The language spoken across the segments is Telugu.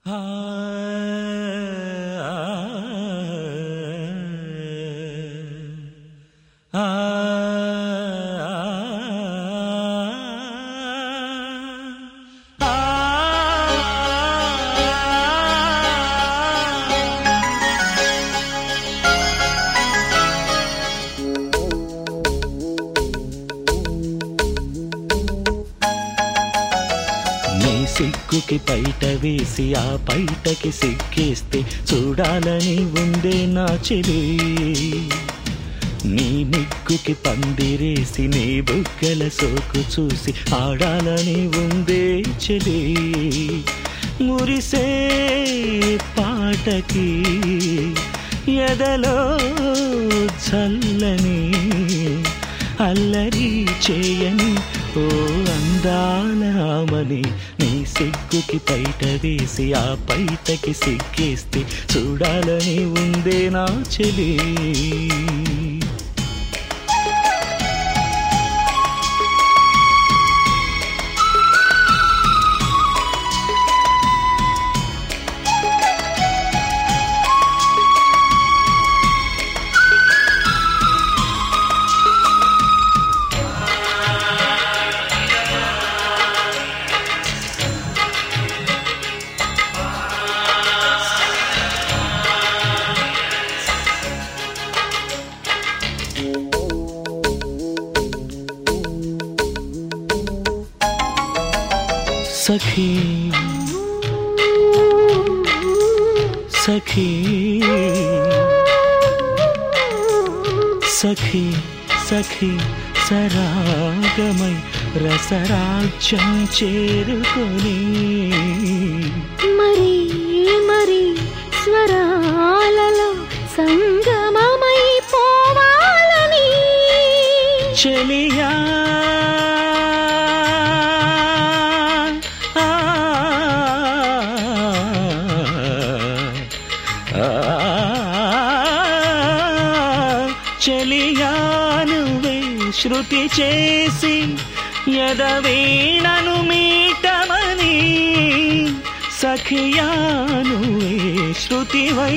నీ సిగ్గుకి పైట వేసి ఆ పైటకి సిగ్గేస్తే చూడాలని ఉందే నా చెలి నీ నిగ్గుకి పందిరేసి నీ బుగ్గల సోకు చూసి ఆడాలని ఉందే చెలి మురిసే పాటకి ఎదలో చల్లని అల్లరి చేయని ఓ అందాలమని నీ సిగ్గుకి పైట వేసి ఆ పైటకి సిగ్గేస్తే చూడాలని ఉందే నా చెలి సఖీ సఖీ సఖీ సఖీ సరాగమై రసరాజ్యం చేరుకొని మరి మరి స్వరాలలో సంగమమై పోవాలని చెలియా ఆ, ఆ, చెలియా నువ్వే శృతి చేసి ఎదవీణను మీటమని సఖియా నువ్వే శృతివై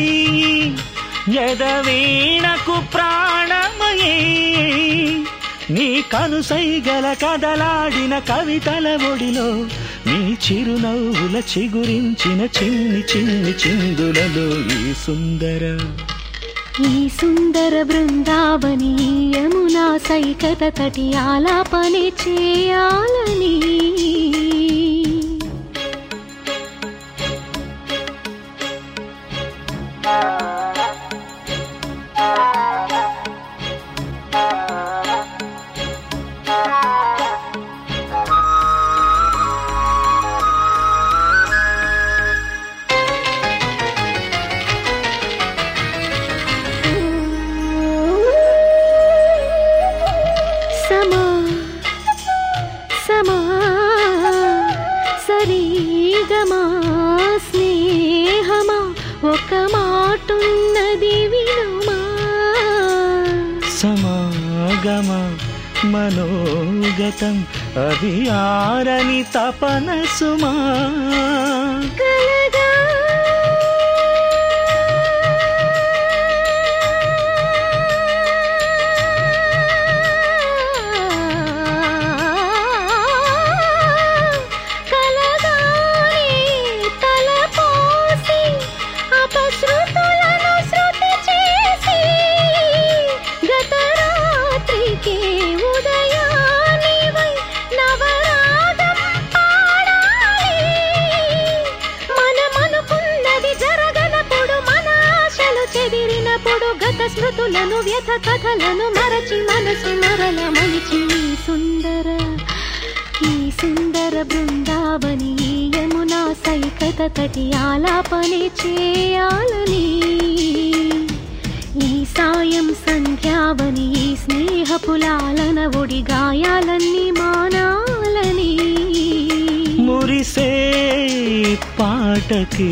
ఎదవీణకు ప్రాణమయే నీ కనుసైగల కదలాడిన కవితల ఒడిలో నీ చిరునవ్వుల చిగురించిన చిన్ని చిన్ని చిందులలో ఈ సుందర ఈ సుందర బృందావని యమునా సైకత తటి ఆలాపనే చేయాలని సమా సమా సరిగమా స్నేహమా ఒక మాటున్నది వినుమా సమాగమ మనోగతం అది ఆరని తపన సుమా కలగా కలగానే తలపోసి అపశృతులను శృతి చేసి గత రాత్రికి ఉదయానివై నవరాగం పాడాలి మనమనుకున్నది జరగనప్పుడు మన ఆశలు చెదిరినప్పుడు గత స్మృతులను వ్యథ కథలను మరచి మనసు మరల మలిచి ఈ సుందర ఈ సుందర బృందావని ఈ యమునా సైకత తటి ఆలాపనే చేయాలని ఈ సాయం సంధ్యావని ఈ స్నేహపులాలన ఒడి గాయాలన్నీ మానాలని మురిసే పాటకి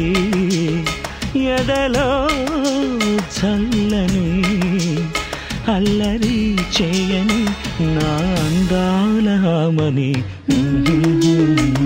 ఎదలో చల్లని అల్లరి చేయని నా అందాలమని